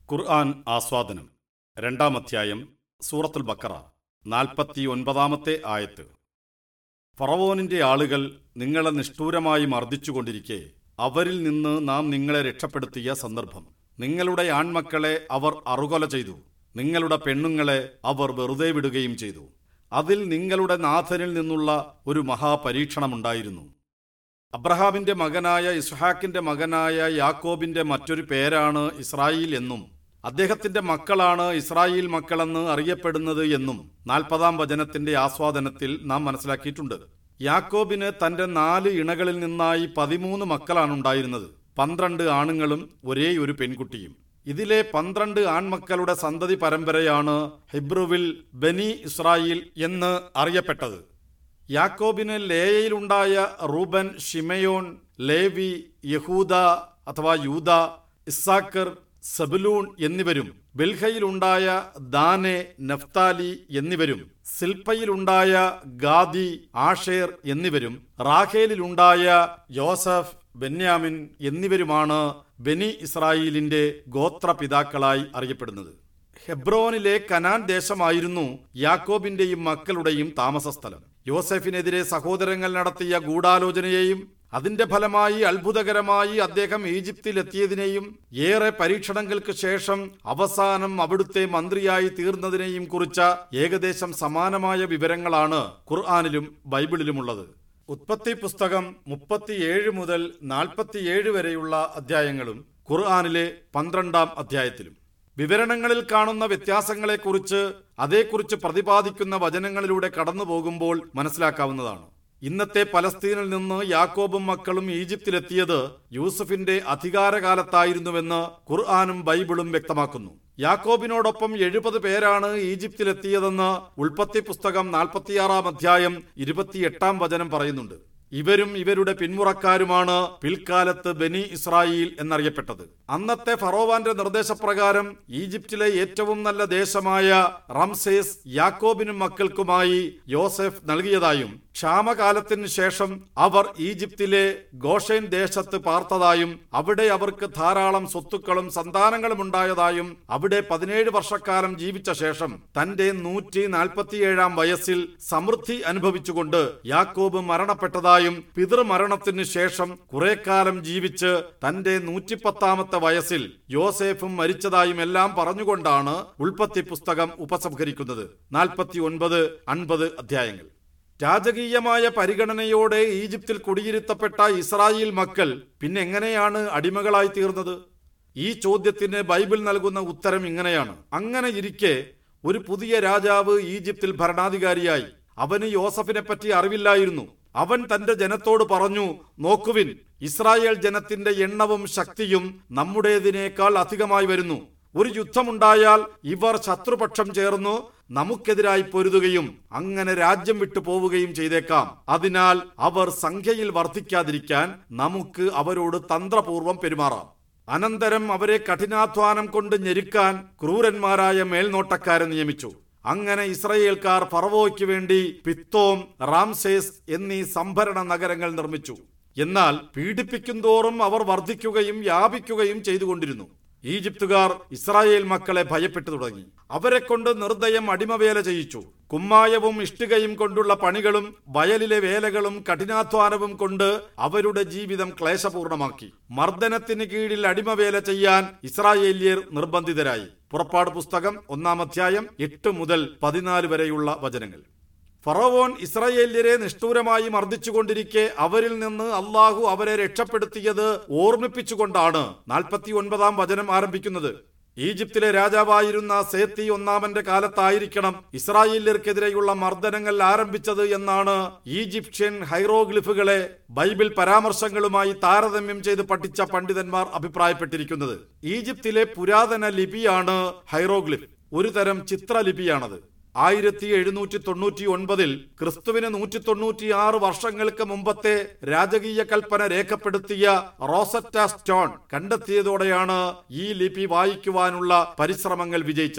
ഖുർആൻ ആസ്വാദനം രണ്ടാം അധ്യായം സൂറത്തുൽ ബക്കറ നാൽപ്പത്തി ഒൻപതാമത്തെ ആയത്ത് ഫറവോനിന്റെ ആളുകൾ നിങ്ങളെ നിഷ്ഠൂരമായി മർദ്ദിച്ചുകൊണ്ടിരിക്കെ അവരിൽ നിന്ന് നാം നിങ്ങളെ രക്ഷപ്പെടുത്തിയ സന്ദർഭം നിങ്ങളുടെ ആൺമക്കളെ അവർ അറുകൊല ചെയ്തു നിങ്ങളുടെ പെണ്ണുങ്ങളെ അവർ വെറുതെ വിടുകയും ചെയ്തു അതിൽ നിങ്ങളുടെ നാഥനിൽ നിന്നുള്ള ഒരു മഹാപരീക്ഷണമുണ്ടായിരുന്നു അബ്രഹാമിന്റെ മകനായ ഇസ്ഹാക്കിന്റെ മകനായ യാക്കോബിന്റെ മറ്റൊരു പേരാണ് ഇസ്രായേൽ എന്നും അദ്ദേഹത്തിന്റെ മക്കളാണ് ഇസ്രായേൽ മക്കളെന്ന് അറിയപ്പെടുന്നത് എന്നും നാൽപ്പതാം വചനത്തിന്റെ ആസ്വാദനത്തിൽ നാം മനസ്സിലാക്കിയിട്ടുണ്ട് യാക്കോബിന് തന്റെ നാല് ഇണകളിൽ നിന്നായി പതിമൂന്ന് മക്കളാണ് ഉണ്ടായിരുന്നത് പന്ത്രണ്ട് ആണുങ്ങളും ഒരേ ഒരു പെൺകുട്ടിയും ഇതിലെ പന്ത്രണ്ട് ആൺമക്കളുടെ സന്തതി പരമ്പരയാണ് ഹിബ്രുവിൽ ബനി ഇസ്രായേൽ എന്ന് അറിയപ്പെട്ടത് യാക്കോബിന് ലേയയിലുണ്ടായ റൂബൻ ഷിമയോൻ ലേവി യഹൂദ അഥവാ യൂദ ഇസാക്കർ സബലൂൺ എന്നിവരും ബിൽഹയിലുണ്ടായ ദാനെ നഫ്താലി എന്നിവരും സിൽപ്പയിലുണ്ടായ ഗാദി ആഷേർ എന്നിവരും റാഖേലിലുണ്ടായ യോസഫ് ബെന്യാമിൻ എന്നിവരുമാണ് ബനി ഇസ്രായേലിന്റെ ഗോത്രപിതാക്കളായി അറിയപ്പെടുന്നത് ഹെബ്രോനിലെ കനാൻ ദേശമായിരുന്നു യാക്കോബിന്റെയും മക്കളുടെയും താമസസ്ഥലം യോസെഫിനെതിരെ സഹോദരങ്ങൾ നടത്തിയ ഗൂഢാലോചനയെയും അതിന്റെ ഫലമായി അത്ഭുതകരമായി അദ്ദേഹം ഈജിപ്തിലെത്തിയതിനെയും ഏറെ പരീക്ഷണങ്ങൾക്ക് ശേഷം അവസാനം അവിടുത്തെ മന്ത്രിയായി തീർന്നതിനെയും കുറിച്ച ഏകദേശം സമാനമായ വിവരങ്ങളാണ് ഖുർആാനിലും ബൈബിളിലുമുള്ളത് ഉത്പത്തി പുസ്തകം മുപ്പത്തിയേഴ് മുതൽ നാൽപ്പത്തിയേഴ് വരെയുള്ള അധ്യായങ്ങളും ഖുർആാനിലെ പന്ത്രണ്ടാം അധ്യായത്തിലും വിവരണങ്ങളിൽ കാണുന്ന വ്യത്യാസങ്ങളെക്കുറിച്ച് അതേക്കുറിച്ച് പ്രതിപാദിക്കുന്ന വചനങ്ങളിലൂടെ കടന്നു പോകുമ്പോൾ മനസ്സിലാക്കാവുന്നതാണ് ഇന്നത്തെ പലസ്തീനിൽ നിന്ന് യാക്കോബും മക്കളും ഈജിപ്തിലെത്തിയത് യൂസഫിന്റെ അധികാരകാലത്തായിരുന്നുവെന്ന് ഖുർആാനും ബൈബിളും വ്യക്തമാക്കുന്നു യാക്കോബിനോടൊപ്പം എഴുപത് പേരാണ് ഈജിപ്തിലെത്തിയതെന്ന് ഉൽപ്പത്തി പുസ്തകം നാൽപ്പത്തിയാറാം അധ്യായം ഇരുപത്തിയെട്ടാം വചനം പറയുന്നുണ്ട് ഇവരും ഇവരുടെ പിന്മുറക്കാരുമാണ് പിൽക്കാലത്ത് ബനി ഇസ്രായേൽ എന്നറിയപ്പെട്ടത് അന്നത്തെ ഫറോവാന്റെ നിർദ്ദേശപ്രകാരം ഈജിപ്തിലെ ഏറ്റവും നല്ല ദേശമായ റംസേസ് യാക്കോബിനും മക്കൾക്കുമായി യോസെഫ് നൽകിയതായും ക്ഷാമകാലത്തിന് ശേഷം അവർ ഈജിപ്തിലെ ഗോഷേൻ ദേശത്ത് പാർത്തതായും അവിടെ അവർക്ക് ധാരാളം സ്വത്തുക്കളും സന്താനങ്ങളും ഉണ്ടായതായും അവിടെ പതിനേഴ് വർഷക്കാലം ജീവിച്ച ശേഷം തന്റെ നൂറ്റി നാൽപ്പത്തിയേഴാം വയസ്സിൽ സമൃദ്ധി അനുഭവിച്ചുകൊണ്ട് യാക്കോബ് മരണപ്പെട്ടതായും പിതൃമരണത്തിന് ശേഷം കുറെ കാലം ജീവിച്ച് തന്റെ നൂറ്റിപ്പത്താമത്തെ വയസ്സിൽ യോസേഫും മരിച്ചതായും എല്ലാം പറഞ്ഞുകൊണ്ടാണ് ഉൽപ്പത്തി പുസ്തകം ഉപസംഹരിക്കുന്നത് നാൽപ്പത്തി ഒൻപത് അൻപത് അധ്യായങ്ങൾ രാജകീയമായ പരിഗണനയോടെ ഈജിപ്തിൽ കുടിയിരുത്തപ്പെട്ട ഇസ്രായേൽ മക്കൾ പിന്നെ എങ്ങനെയാണ് അടിമകളായി തീർന്നത് ഈ ചോദ്യത്തിന് ബൈബിൾ നൽകുന്ന ഉത്തരം ഇങ്ങനെയാണ് അങ്ങനെ ഇരിക്കെ ഒരു പുതിയ രാജാവ് ഈജിപ്തിൽ ഭരണാധികാരിയായി അവന് യോസഫിനെ പറ്റി അറിവില്ലായിരുന്നു അവൻ തന്റെ ജനത്തോട് പറഞ്ഞു നോക്കുവിൻ ഇസ്രായേൽ ജനത്തിന്റെ എണ്ണവും ശക്തിയും നമ്മുടേതിനേക്കാൾ അധികമായി വരുന്നു ഒരു യുദ്ധമുണ്ടായാൽ ഇവർ ശത്രുപക്ഷം ചേർന്നു നമുക്കെതിരായി പൊരുതുകയും അങ്ങനെ രാജ്യം വിട്ടു പോവുകയും ചെയ്തേക്കാം അതിനാൽ അവർ സംഖ്യയിൽ വർദ്ധിക്കാതിരിക്കാൻ നമുക്ക് അവരോട് തന്ത്രപൂർവം പെരുമാറാം അനന്തരം അവരെ കഠിനാധ്വാനം കൊണ്ട് ഞെരുക്കാൻ ക്രൂരന്മാരായ മേൽനോട്ടക്കാരെ നിയമിച്ചു അങ്ങനെ ഇസ്രയേൽക്കാർ ഫറവോയ്ക്ക് വേണ്ടി പിത്തോം റാംസേസ് എന്നീ സംഭരണ നഗരങ്ങൾ നിർമ്മിച്ചു എന്നാൽ പീഡിപ്പിക്കും തോറും അവർ വർദ്ധിക്കുകയും വ്യാപിക്കുകയും ചെയ്തുകൊണ്ടിരുന്നു ഈജിപ്തുകാർ ഇസ്രായേൽ മക്കളെ ഭയപ്പെട്ടു തുടങ്ങി അവരെ കൊണ്ട് നിർദ്ദയം അടിമവേല ചെയ്യിച്ചു കുമ്മായവും ഇഷ്ടികയും കൊണ്ടുള്ള പണികളും വയലിലെ വേലകളും കഠിനാധ്വാനവും കൊണ്ട് അവരുടെ ജീവിതം ക്ലേശപൂർണമാക്കി മർദ്ദനത്തിന് കീഴിൽ അടിമവേല ചെയ്യാൻ ഇസ്രായേല്യർ നിർബന്ധിതരായി പുറപ്പാട് പുസ്തകം ഒന്നാം അധ്യായം എട്ട് മുതൽ പതിനാല് വരെയുള്ള വചനങ്ങൾ ഫറവോൻ ഇസ്രായേല്യരെ നിഷ്ഠൂരമായി മർദ്ദിച്ചുകൊണ്ടിരിക്കെ അവരിൽ നിന്ന് അള്ളാഹു അവരെ രക്ഷപ്പെടുത്തിയത് ഓർമ്മിപ്പിച്ചുകൊണ്ടാണ് നാൽപ്പത്തി ഒൻപതാം വചനം ആരംഭിക്കുന്നത് ഈജിപ്തിലെ രാജാവായിരുന്ന സേത്തി ഒന്നാമന്റെ കാലത്തായിരിക്കണം ഇസ്രായേല്യർക്കെതിരെയുള്ള മർദ്ദനങ്ങൾ ആരംഭിച്ചത് എന്നാണ് ഈജിപ്ഷ്യൻ ഹൈറോഗ്ലിഫുകളെ ബൈബിൾ പരാമർശങ്ങളുമായി താരതമ്യം ചെയ്ത് പഠിച്ച പണ്ഡിതന്മാർ അഭിപ്രായപ്പെട്ടിരിക്കുന്നത് ഈജിപ്തിലെ പുരാതന ലിപിയാണ് ഹൈറോഗ്ലിഫ് ഒരു തരം ചിത്രലിപിയാണത് ആയിരത്തി എഴുന്നൂറ്റി തൊണ്ണൂറ്റി ഒൻപതിൽ ക്രിസ്തുവിന് നൂറ്റി തൊണ്ണൂറ്റി ആറ് വർഷങ്ങൾക്ക് മുമ്പത്തെ രാജകീയ കൽപ്പന രേഖപ്പെടുത്തിയ റോസറ്റ സ്റ്റോൺ കണ്ടെത്തിയതോടെയാണ് ഈ ലിപി വായിക്കുവാനുള്ള പരിശ്രമങ്ങൾ വിജയിച്ചത്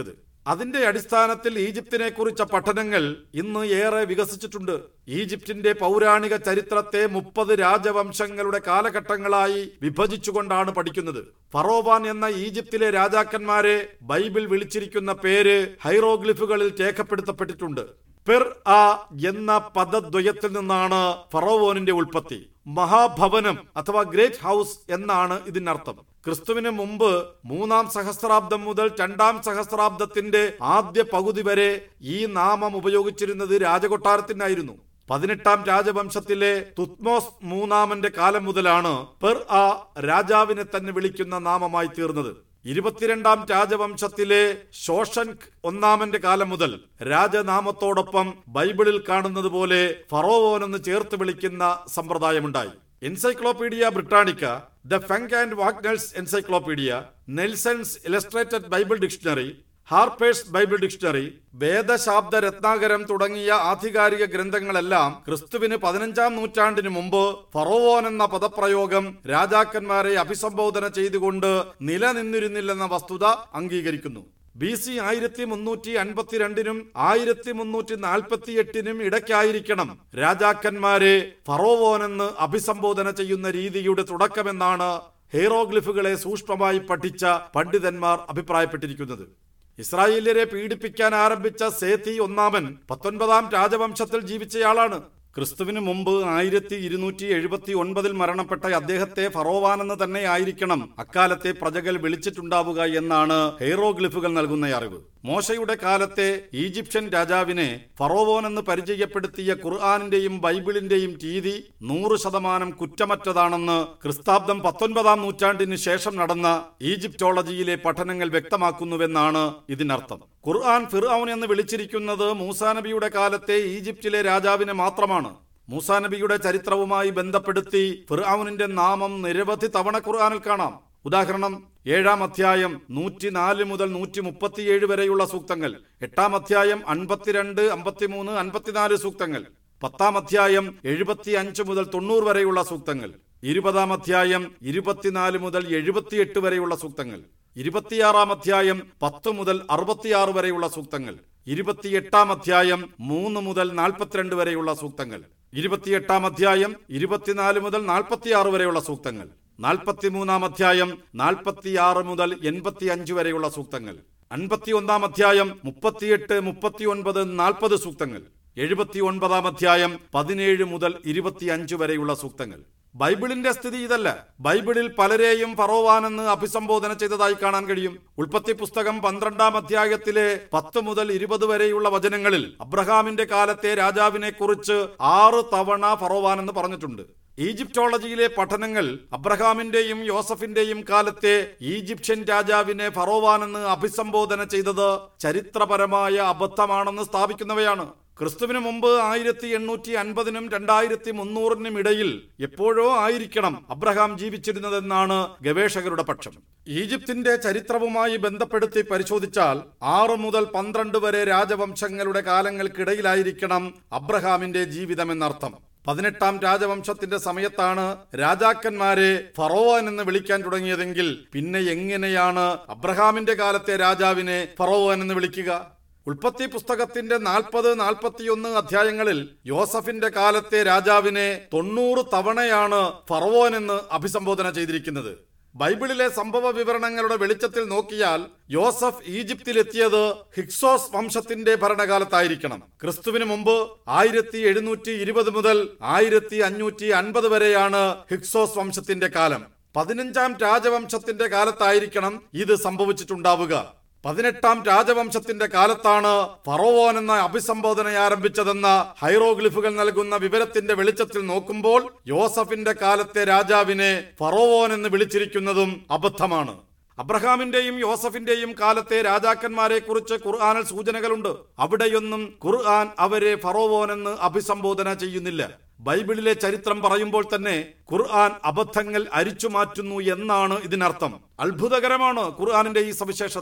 അതിന്റെ അടിസ്ഥാനത്തിൽ ഈജിപ്തിനെ കുറിച്ച പഠനങ്ങൾ ഇന്ന് ഏറെ വികസിച്ചിട്ടുണ്ട് ഈജിപ്തിന്റെ പൗരാണിക ചരിത്രത്തെ മുപ്പത് രാജവംശങ്ങളുടെ കാലഘട്ടങ്ങളായി വിഭജിച്ചുകൊണ്ടാണ് പഠിക്കുന്നത് ഫറോവാൻ എന്ന ഈജിപ്തിലെ രാജാക്കന്മാരെ ബൈബിൾ വിളിച്ചിരിക്കുന്ന പേര് ഹൈറോഗ്ലിഫുകളിൽ രേഖപ്പെടുത്തപ്പെട്ടിട്ടുണ്ട് പെർ ആ എന്ന പദദ്വയത്തിൽ നിന്നാണ് ഫറോവോനിന്റെ ഉൽപ്പത്തി മഹാഭവനം അഥവാ ഗ്രേറ്റ് ഹൗസ് എന്നാണ് ഇതിനർത്ഥം ക്രിസ്തുവിന് മുമ്പ് മൂന്നാം സഹസ്രാബ്ദം മുതൽ രണ്ടാം സഹസ്രാബ്ദത്തിന്റെ ആദ്യ പകുതി വരെ ഈ നാമം ഉപയോഗിച്ചിരുന്നത് രാജകൊട്ടാരത്തിനായിരുന്നു പതിനെട്ടാം രാജവംശത്തിലെ തുത്മോസ് മൂന്നാമന്റെ കാലം മുതലാണ് പെർ ആ രാജാവിനെ തന്നെ വിളിക്കുന്ന നാമമായി തീർന്നത് ഇരുപത്തിരണ്ടാം രാജവംശത്തിലെ ശോഷൻക് ഒന്നാമന്റെ കാലം മുതൽ രാജനാമത്തോടൊപ്പം ബൈബിളിൽ കാണുന്നത് പോലെ ഫറോവോൻ എന്ന് ചേർത്ത് വിളിക്കുന്ന സമ്പ്രദായമുണ്ടായി encyclopedia Britannica the Funk and Wagnalls encyclopedia Nelson's illustrated Bible dictionary Harper's Bible dictionary Vedashabda Ratnakaram തുടങ്ങിയ ആധികാരിക ഗ്രന്ഥങ്ങളെല്ലാം ക്രിസ്തുവിന് പതിനഞ്ചാം നൂറ്റാണ്ടിന് മുമ്പ് ഫറോവോൻ എന്ന പദപ്രയോഗം രാജാക്കന്മാരെ അഭിസംബോധന ചെയ്തുകൊണ്ട് നിലനിന്നിരുന്നില്ലെന്ന വസ്തുത അംഗീകരിക്കുന്നു ബി സി ആയിരത്തി മുന്നൂറ്റി അൻപത്തിരണ്ടിനും ആയിരത്തി മുന്നൂറ്റി നാൽപ്പത്തി എട്ടിനും ഇടയ്ക്കായിരിക്കണം രാജാക്കന്മാരെ ഫറോവോനെന്ന് അഭിസംബോധന ചെയ്യുന്ന രീതിയുടെ തുടക്കമെന്നാണ് ഹീറോഗ്ലിഫുകളെ സൂക്ഷ്മമായി പഠിച്ച പണ്ഡിതന്മാർ അഭിപ്രായപ്പെട്ടിരിക്കുന്നത് ഇസ്രായേല്യരെ പീഡിപ്പിക്കാൻ ആരംഭിച്ച സേത്തി ഒന്നാമൻ പത്തൊൻപതാം രാജവംശത്തിൽ ജീവിച്ചയാളാണ് ക്രിസ്തുവിന് മുമ്പ് ആയിരത്തി ഇരുന്നൂറ്റി എഴുപത്തി ഒൻപതിൽ മരണപ്പെട്ട അദ്ദേഹത്തെ ഫറോവാനെന്ന് തന്നെ ആയിരിക്കണം അക്കാലത്തെ പ്രജകൾ വിളിച്ചിട്ടുണ്ടാവുക എന്നാണ് ഹെയ്റോഗ്ലിഫുകൾ നൽകുന്ന അറിവ് മോശയുടെ കാലത്തെ ഈജിപ്ഷ്യൻ രാജാവിനെ ഫറോവോൻ എന്ന് പരിചയപ്പെടുത്തിയ ഖുർആാനിന്റെയും ബൈബിളിന്റെയും രീതി നൂറ് ശതമാനം കുറ്റമറ്റതാണെന്ന് ക്രിസ്താബ്ദം പത്തൊൻപതാം നൂറ്റാണ്ടിന് ശേഷം നടന്ന ഈജിപ്റ്റോളജിയിലെ പഠനങ്ങൾ വ്യക്തമാക്കുന്നുവെന്നാണ് ഇതിനർത്ഥം ഖുർആൻ ഫിർഔൻ എന്ന് വിളിച്ചിരിക്കുന്നത് മൂസാനബിയുടെ കാലത്തെ ഈജിപ്തിലെ രാജാവിനെ മാത്രമാണ് മൂസാനബിയുടെ ചരിത്രവുമായി ബന്ധപ്പെടുത്തി ഫിർഔനിന്റെ നാമം നിരവധി തവണ ഖുർആനിൽ കാണാം ഉദാഹരണം ഏഴാം അധ്യായം നൂറ്റിനാല് മുതൽ നൂറ്റി മുപ്പത്തിയേഴ് വരെയുള്ള സൂക്തങ്ങൾ എട്ടാം അധ്യായം അൻപത്തിരണ്ട് അമ്പത്തിമൂന്ന് അൻപത്തിനാല് സൂക്തങ്ങൾ പത്താം അധ്യായം എഴുപത്തി അഞ്ച് മുതൽ തൊണ്ണൂറ് വരെയുള്ള സൂക്തങ്ങൾ ഇരുപതാം അധ്യായം ഇരുപത്തിനാല് മുതൽ എഴുപത്തിയെട്ട് വരെയുള്ള സൂക്തങ്ങൾ ഇരുപത്തിയാറാം അധ്യായം പത്ത് മുതൽ അറുപത്തിയാറ് വരെയുള്ള സൂക്തങ്ങൾ ഇരുപത്തിയെട്ടാം അധ്യായം മൂന്ന് മുതൽ നാൽപ്പത്തിരണ്ട് വരെയുള്ള സൂക്തങ്ങൾ ഇരുപത്തിയെട്ടാം അധ്യായം ഇരുപത്തിനാല് മുതൽ നാൽപ്പത്തിയാറ് വരെയുള്ള സൂക്തങ്ങൾ നാൽപ്പത്തിമൂന്നാം അധ്യായം നാൽപ്പത്തിയാറ് മുതൽ എൺപത്തി അഞ്ച് വരെയുള്ള സൂക്തങ്ങൾ അൻപത്തിയൊന്നാം അധ്യായം മുപ്പത്തിയെട്ട് മുപ്പത്തിയൊൻപത് നാൽപ്പത് സൂക്തങ്ങൾ എഴുപത്തി ഒൻപതാം അധ്യായം പതിനേഴ് മുതൽ ഇരുപത്തിയഞ്ച് വരെയുള്ള സൂക്തങ്ങൾ ബൈബിളിന്റെ സ്ഥിതി ഇതല്ല ബൈബിളിൽ പലരെയും ഫറോവാനെന്ന് അഭിസംബോധന ചെയ്തതായി കാണാൻ കഴിയും ഉൽപ്പത്തി പുസ്തകം പന്ത്രണ്ടാം അധ്യായത്തിലെ പത്ത് മുതൽ ഇരുപത് വരെയുള്ള വചനങ്ങളിൽ അബ്രഹാമിന്റെ കാലത്തെ രാജാവിനെ കുറിച്ച് ആറ് തവണ ഫറോവാനെന്ന് പറഞ്ഞിട്ടുണ്ട് ഈജിപ്റ്റോളജിയിലെ പഠനങ്ങൾ അബ്രഹാമിന്റെയും യോസഫിന്റെയും കാലത്തെ ഈജിപ്ഷ്യൻ രാജാവിനെ ഫറോവാനെന്ന് അഭിസംബോധന ചെയ്തത് ചരിത്രപരമായ അബദ്ധമാണെന്ന് സ്ഥാപിക്കുന്നവയാണ് ക്രിസ്തുവിന് മുമ്പ് ആയിരത്തി എണ്ണൂറ്റി അൻപതിനും രണ്ടായിരത്തി മുന്നൂറിനും ഇടയിൽ എപ്പോഴോ ആയിരിക്കണം അബ്രഹാം ജീവിച്ചിരുന്നതെന്നാണ് ഗവേഷകരുടെ പക്ഷം ഈജിപ്തിന്റെ ചരിത്രവുമായി ബന്ധപ്പെടുത്തി പരിശോധിച്ചാൽ ആറ് മുതൽ പന്ത്രണ്ട് വരെ രാജവംശങ്ങളുടെ കാലങ്ങൾക്കിടയിലായിരിക്കണം അബ്രഹാമിന്റെ ജീവിതമെന്നർത്ഥം പതിനെട്ടാം രാജവംശത്തിന്റെ സമയത്താണ് രാജാക്കന്മാരെ ഫറോവൻ എന്ന് വിളിക്കാൻ തുടങ്ങിയതെങ്കിൽ പിന്നെ എങ്ങനെയാണ് അബ്രഹാമിന്റെ കാലത്തെ രാജാവിനെ ഫറോവൻ എന്ന് വിളിക്കുക ഉൽപ്പത്തി പുസ്തകത്തിന്റെ നാൽപ്പത് നാൽപ്പത്തിയൊന്ന് അധ്യായങ്ങളിൽ യോസഫിന്റെ കാലത്തെ രാജാവിനെ തൊണ്ണൂറ് തവണയാണ് ഫറവോൻ എന്ന് അഭിസംബോധന ചെയ്തിരിക്കുന്നത് ബൈബിളിലെ സംഭവ വിവരണങ്ങളുടെ വെളിച്ചത്തിൽ നോക്കിയാൽ യോസഫ് ഈജിപ്തിലെത്തിയത് ഹിക്സോസ് വംശത്തിന്റെ ഭരണകാലത്തായിരിക്കണം ക്രിസ്തുവിന് മുമ്പ് ആയിരത്തി എഴുന്നൂറ്റി ഇരുപത് മുതൽ ആയിരത്തി അഞ്ഞൂറ്റി അൻപത് വരെയാണ് ഹിക്സോസ് വംശത്തിന്റെ കാലം പതിനഞ്ചാം രാജവംശത്തിന്റെ കാലത്തായിരിക്കണം ഇത് സംഭവിച്ചിട്ടുണ്ടാവുക പതിനെട്ടാം രാജവംശത്തിന്റെ കാലത്താണ് ഫറോവോൻ എന്ന അഭിസംബോധന ആരംഭിച്ചതെന്ന ഹൈറോഗ്ലിഫുകൾ നൽകുന്ന വിവരത്തിന്റെ വെളിച്ചത്തിൽ നോക്കുമ്പോൾ യോസഫിന്റെ കാലത്തെ രാജാവിനെ ഫറോവോൻ എന്ന് വിളിച്ചിരിക്കുന്നതും അബദ്ധമാണ് അബ്രഹാമിന്റെയും യോസഫിന്റെയും കാലത്തെ രാജാക്കന്മാരെ കുറിച്ച് ഖുർആാനിൽ സൂചനകളുണ്ട് അവിടെയൊന്നും ഖുർആൻ അവരെ ഫറോവോൻ എന്ന് അഭിസംബോധന ചെയ്യുന്നില്ല ബൈബിളിലെ ചരിത്രം പറയുമ്പോൾ തന്നെ ഖുർആൻ അബദ്ധങ്ങൾ അരിച്ചു മാറ്റുന്നു എന്നാണ് ഇതിനർത്ഥം അത്ഭുതകരമാണ് ഖുർആാനിന്റെ ഈ സവിശേഷത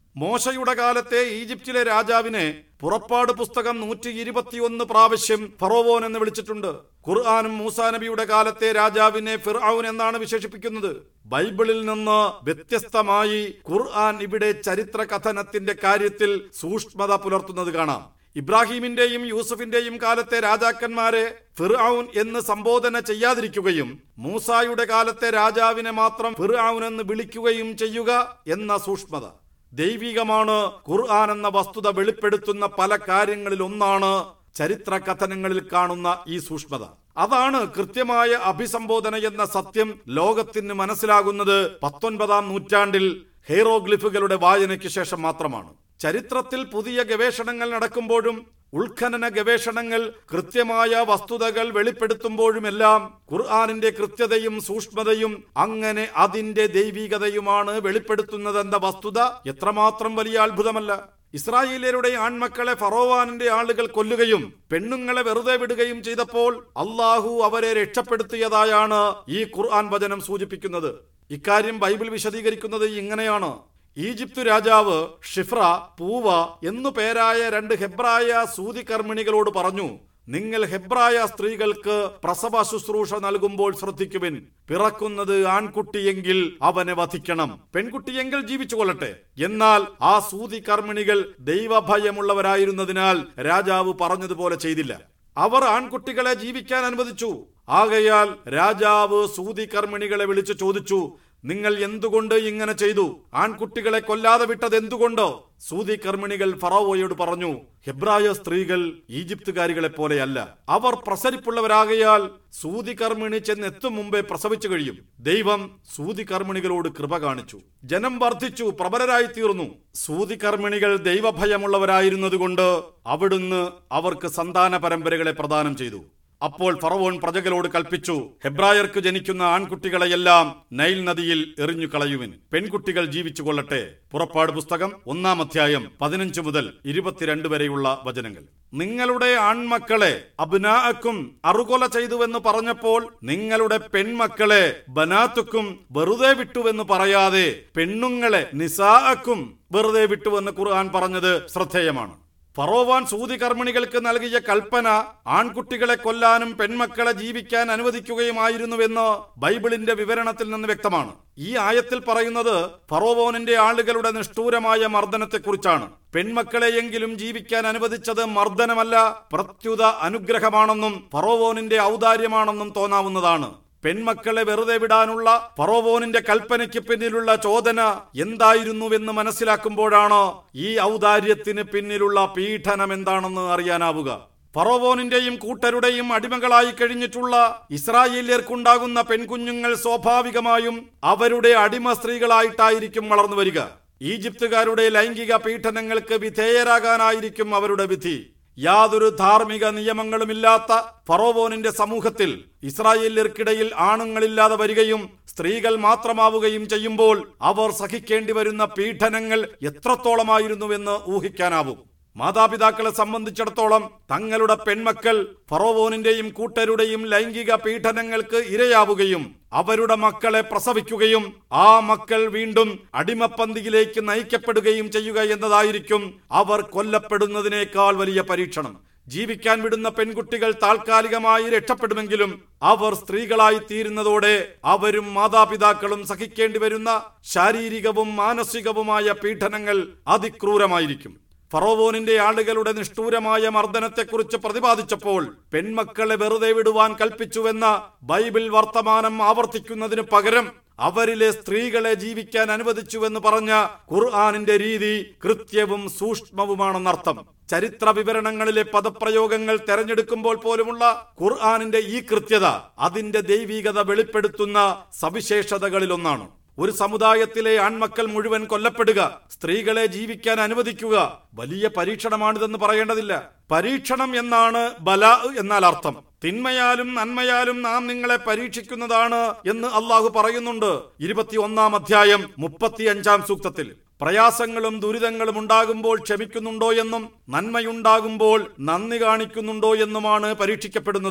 മോശയുടെ കാലത്തെ ഈജിപ്തിലെ രാജാവിനെ പുറപ്പാട് പുസ്തകം നൂറ്റി ഇരുപത്തിയൊന്ന് പ്രാവശ്യം ഫറോവോൻ എന്ന് വിളിച്ചിട്ടുണ്ട് ഖുർആാനും മൂസാ നബിയുടെ കാലത്തെ രാജാവിനെ ഫിർഔൻ എന്നാണ് വിശേഷിപ്പിക്കുന്നത് ബൈബിളിൽ നിന്ന് വ്യത്യസ്തമായി ഖുർആൻ ഇവിടെ ചരിത്ര കഥനത്തിന്റെ കാര്യത്തിൽ സൂക്ഷ്മത പുലർത്തുന്നത് കാണാം ഇബ്രാഹിമിന്റെയും യൂസുഫിന്റെയും കാലത്തെ രാജാക്കന്മാരെ ഫിർഔൻ എന്ന് സംബോധന ചെയ്യാതിരിക്കുകയും മൂസായുടെ കാലത്തെ രാജാവിനെ മാത്രം ഫിർഔൻ എന്ന് വിളിക്കുകയും ചെയ്യുക എന്ന സൂക്ഷ്മത ദൈവികമാണ് ഖുർആൻ എന്ന വസ്തുത വെളിപ്പെടുത്തുന്ന പല കാര്യങ്ങളിൽ ഒന്നാണ് ചരിത്ര കഥനങ്ങളിൽ കാണുന്ന ഈ സൂക്ഷ്മത അതാണ് കൃത്യമായ അഭിസംബോധന എന്ന സത്യം ലോകത്തിന് മനസ്സിലാകുന്നത് പത്തൊൻപതാം നൂറ്റാണ്ടിൽ ഹെയറോഗ്ലിഫുകളുടെ വായനയ്ക്ക് ശേഷം മാത്രമാണ് ചരിത്രത്തിൽ പുതിയ ഗവേഷണങ്ങൾ നടക്കുമ്പോഴും ഉത്ഖനന ഗവേഷണങ്ങൾ കൃത്യമായ വസ്തുതകൾ വെളിപ്പെടുത്തുമ്പോഴുമെല്ലാം ഖുർആാനിന്റെ കൃത്യതയും സൂക്ഷ്മതയും അങ്ങനെ അതിന്റെ ദൈവികതയുമാണ് വെളിപ്പെടുത്തുന്നതെന്ന വസ്തുത എത്രമാത്രം വലിയ അത്ഭുതമല്ല ഇസ്രായേലിയരുടെ ആൺമക്കളെ ഫറോവാനിന്റെ ആളുകൾ കൊല്ലുകയും പെണ്ണുങ്ങളെ വെറുതെ വിടുകയും ചെയ്തപ്പോൾ അള്ളാഹു അവരെ രക്ഷപ്പെടുത്തിയതായാണ് ഈ ഖുർആൻ വചനം സൂചിപ്പിക്കുന്നത് ഇക്കാര്യം ബൈബിൾ വിശദീകരിക്കുന്നത് ഇങ്ങനെയാണ് ഈജിപ്തു രാജാവ് ഷിഫ്ര പൂവ എന്നു പേരായ രണ്ട് ഹെബ്രായ സൂതികർമ്മിണികളോട് പറഞ്ഞു നിങ്ങൾ ഹെബ്രായ സ്ത്രീകൾക്ക് പ്രസവ ശുശ്രൂഷ നൽകുമ്പോൾ ശ്രദ്ധിക്കുവിൻ പിറക്കുന്നത് ആൺകുട്ടിയെങ്കിൽ അവനെ വധിക്കണം പെൺകുട്ടിയെങ്കിൽ ജീവിച്ചു കൊള്ളട്ടെ എന്നാൽ ആ സൂതി കർമ്മിണികൾ ദൈവഭയമുള്ളവരായിരുന്നതിനാൽ രാജാവ് പറഞ്ഞതുപോലെ ചെയ്തില്ല അവർ ആൺകുട്ടികളെ ജീവിക്കാൻ അനുവദിച്ചു ആകയാൽ രാജാവ് സൂതി കർമ്മിണികളെ വിളിച്ചു ചോദിച്ചു നിങ്ങൾ എന്തുകൊണ്ട് ഇങ്ങനെ ചെയ്തു ആൺകുട്ടികളെ കൊല്ലാതെ വിട്ടത് എന്തുകൊണ്ട് സൂതി കർമ്മിണികൾ ഫറോവോയോട് പറഞ്ഞു ഹെബ്രായ സ്ത്രീകൾ ഈജിപ്തുകാരികളെ പോലെയല്ല അവർ പ്രസരിപ്പുള്ളവരാകയാൽ സൂതി കർമ്മിണി ചെന്നെത്തും മുമ്പേ പ്രസവിച്ചു കഴിയും ദൈവം സൂതി കർമ്മിണികളോട് കൃപ കാണിച്ചു ജനം വർദ്ധിച്ചു പ്രബലരായി തീർന്നു സൂതി കർമ്മിണികൾ ദൈവഭയമുള്ളവരായിരുന്നതുകൊണ്ട് അവിടുന്ന് അവർക്ക് സന്താന പരമ്പരകളെ പ്രദാനം ചെയ്തു അപ്പോൾ ഫറവോൻ പ്രജകളോട് കൽപ്പിച്ചു ഹെബ്രായർക്ക് ജനിക്കുന്ന ആൺകുട്ടികളെയെല്ലാം നൈൽ നദിയിൽ എറിഞ്ഞു കളയുവിൻ പെൺകുട്ടികൾ ജീവിച്ചു കൊള്ളട്ടെ പുറപ്പാട് പുസ്തകം ഒന്നാം അധ്യായം പതിനഞ്ച് മുതൽ ഇരുപത്തിരണ്ട് വരെയുള്ള വചനങ്ങൾ നിങ്ങളുടെ ആൺമക്കളെ അബ്നാഅക്കും അറുകൊല ചെയ്തുവെന്ന് പറഞ്ഞപ്പോൾ നിങ്ങളുടെ പെൺമക്കളെ ബനാത്തുക്കും വെറുതെ വിട്ടുവെന്ന് പറയാതെ പെണ്ണുങ്ങളെ നിസാഅക്കും വെറുതെ വിട്ടുവെന്ന് ഖുർആൻ പറഞ്ഞത് ശ്രദ്ധേയമാണ് ഫറോവാൻ സൂതി കർമ്മിണികൾക്ക് നൽകിയ കൽപ്പന ആൺകുട്ടികളെ കൊല്ലാനും പെൺമക്കളെ ജീവിക്കാൻ അനുവദിക്കുകയുമായിരുന്നുവെന്ന് ബൈബിളിന്റെ വിവരണത്തിൽ നിന്ന് വ്യക്തമാണ് ഈ ആയത്തിൽ പറയുന്നത് ഫറോവോനിന്റെ ആളുകളുടെ നിഷ്ഠൂരമായ മർദ്ദനത്തെക്കുറിച്ചാണ് പെൺമക്കളെയെങ്കിലും ജീവിക്കാൻ അനുവദിച്ചത് മർദ്ദനമല്ല പ്രത്യുത അനുഗ്രഹമാണെന്നും ഫറോവോനിന്റെ ഔദാര്യമാണെന്നും തോന്നാവുന്നതാണ് പെൺമക്കളെ വെറുതെ വിടാനുള്ള ഫറോവോനിന്റെ കൽപ്പനയ്ക്ക് പിന്നിലുള്ള ചോദന എന്തായിരുന്നുവെന്ന് മനസ്സിലാക്കുമ്പോഴാണ് ഈ ഔദാര്യത്തിന് പിന്നിലുള്ള പീഡനം എന്താണെന്ന് അറിയാനാവുക ഫറോവോനിന്റെയും കൂട്ടരുടെയും അടിമകളായി കഴിഞ്ഞിട്ടുള്ള ഇസ്രായേലിയർക്കുണ്ടാകുന്ന പെൺകുഞ്ഞുങ്ങൾ സ്വാഭാവികമായും അവരുടെ അടിമ സ്ത്രീകളായിട്ടായിരിക്കും വളർന്നു വരിക ഈജിപ്തുകാരുടെ ലൈംഗിക പീഡനങ്ങൾക്ക് വിധേയരാകാനായിരിക്കും അവരുടെ വിധി യാതൊരു ധാർമ്മിക നിയമങ്ങളുമില്ലാത്ത ഫറോവോനിന്റെ സമൂഹത്തിൽ ഇസ്രായേലിയർക്കിടയിൽ ആണുങ്ങളില്ലാതെ വരികയും സ്ത്രീകൾ മാത്രമാവുകയും ചെയ്യുമ്പോൾ അവർ സഹിക്കേണ്ടി വരുന്ന പീഡനങ്ങൾ എത്രത്തോളമായിരുന്നുവെന്ന് ഊഹിക്കാനാവും മാതാപിതാക്കളെ സംബന്ധിച്ചിടത്തോളം തങ്ങളുടെ പെൺമക്കൾ ഫറോവോനിന്റെയും കൂട്ടരുടെയും ലൈംഗിക പീഡനങ്ങൾക്ക് ഇരയാവുകയും അവരുടെ മക്കളെ പ്രസവിക്കുകയും ആ മക്കൾ വീണ്ടും അടിമപ്പന്തിയിലേക്ക് നയിക്കപ്പെടുകയും ചെയ്യുക എന്നതായിരിക്കും അവർ കൊല്ലപ്പെടുന്നതിനേക്കാൾ വലിയ പരീക്ഷണം ജീവിക്കാൻ വിടുന്ന പെൺകുട്ടികൾ താൽക്കാലികമായി രക്ഷപ്പെടുമെങ്കിലും അവർ സ്ത്രീകളായി തീരുന്നതോടെ അവരും മാതാപിതാക്കളും സഹിക്കേണ്ടി വരുന്ന ശാരീരികവും മാനസികവുമായ പീഡനങ്ങൾ അതിക്രൂരമായിരിക്കും ഫറോവോനിന്റെ ആളുകളുടെ നിഷ്ഠൂരമായ മർദ്ദനത്തെക്കുറിച്ച് പ്രതിപാദിച്ചപ്പോൾ പെൺമക്കളെ വെറുതെ വിടുവാൻ കൽപ്പിച്ചുവെന്ന ബൈബിൾ വർത്തമാനം ആവർത്തിക്കുന്നതിന് പകരം അവരിലെ സ്ത്രീകളെ ജീവിക്കാൻ അനുവദിച്ചുവെന്ന് പറഞ്ഞ ഖുർആാനിന്റെ രീതി കൃത്യവും സൂക്ഷ്മവുമാണെന്നർത്ഥം ചരിത്ര വിവരണങ്ങളിലെ പദപ്രയോഗങ്ങൾ തെരഞ്ഞെടുക്കുമ്പോൾ പോലുമുള്ള ഖുർആാനിന്റെ ഈ കൃത്യത അതിന്റെ ദൈവീകത വെളിപ്പെടുത്തുന്ന സവിശേഷതകളിലൊന്നാണ് ഒരു സമുദായത്തിലെ ആൺമക്കൾ മുഴുവൻ കൊല്ലപ്പെടുക സ്ത്രീകളെ ജീവിക്കാൻ അനുവദിക്കുക വലിയ പരീക്ഷണമാണിതെന്ന് പറയേണ്ടതില്ല പരീക്ഷണം എന്നാണ് ബല എന്നാൽ അർത്ഥം തിന്മയാലും നന്മയാലും നാം നിങ്ങളെ പരീക്ഷിക്കുന്നതാണ് എന്ന് അള്ളാഹു പറയുന്നുണ്ട് ഇരുപത്തിയൊന്നാം അധ്യായം മുപ്പത്തിയഞ്ചാം സൂക്തത്തിൽ പ്രയാസങ്ങളും ദുരിതങ്ങളും ഉണ്ടാകുമ്പോൾ ക്ഷമിക്കുന്നുണ്ടോ എന്നും നന്മയുണ്ടാകുമ്പോൾ നന്ദി കാണിക്കുന്നുണ്ടോ എന്നുമാണ് പരീക്ഷിക്കപ്പെടുന്നത്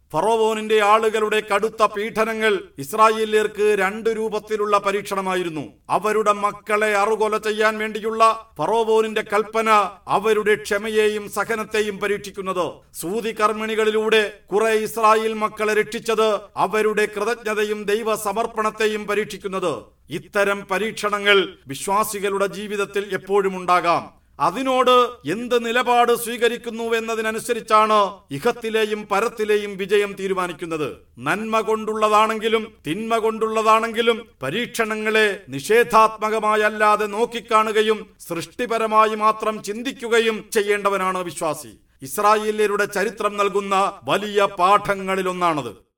ഫറോവോനിന്റെ ആളുകളുടെ കടുത്ത പീഡനങ്ങൾ ഇസ്രായേലിയർക്ക് രണ്ട് രൂപത്തിലുള്ള പരീക്ഷണമായിരുന്നു അവരുടെ മക്കളെ അറുകൊല ചെയ്യാൻ വേണ്ടിയുള്ള ഫറോവോനിന്റെ കൽപ്പന അവരുടെ ക്ഷമയെയും സഹനത്തെയും പരീക്ഷിക്കുന്നത് സൂതി കർമ്മിണികളിലൂടെ കുറെ ഇസ്രായേൽ മക്കളെ രക്ഷിച്ചത് അവരുടെ കൃതജ്ഞതയും ദൈവ സമർപ്പണത്തെയും പരീക്ഷിക്കുന്നത് ഇത്തരം പരീക്ഷണങ്ങൾ വിശ്വാസികളുടെ ജീവിതത്തിൽ എപ്പോഴും ഉണ്ടാകാം അതിനോട് എന്ത് നിലപാട് സ്വീകരിക്കുന്നു എന്നതിനനുസരിച്ചാണ് ഇഹത്തിലെയും പരത്തിലെയും വിജയം തീരുമാനിക്കുന്നത് നന്മ കൊണ്ടുള്ളതാണെങ്കിലും തിന്മ കൊണ്ടുള്ളതാണെങ്കിലും പരീക്ഷണങ്ങളെ നിഷേധാത്മകമായല്ലാതെ നോക്കിക്കാണുകയും സൃഷ്ടിപരമായി മാത്രം ചിന്തിക്കുകയും ചെയ്യേണ്ടവനാണ് വിശ്വാസി ഇസ്രായേല്യരുടെ ചരിത്രം നൽകുന്ന വലിയ പാഠങ്ങളിലൊന്നാണത്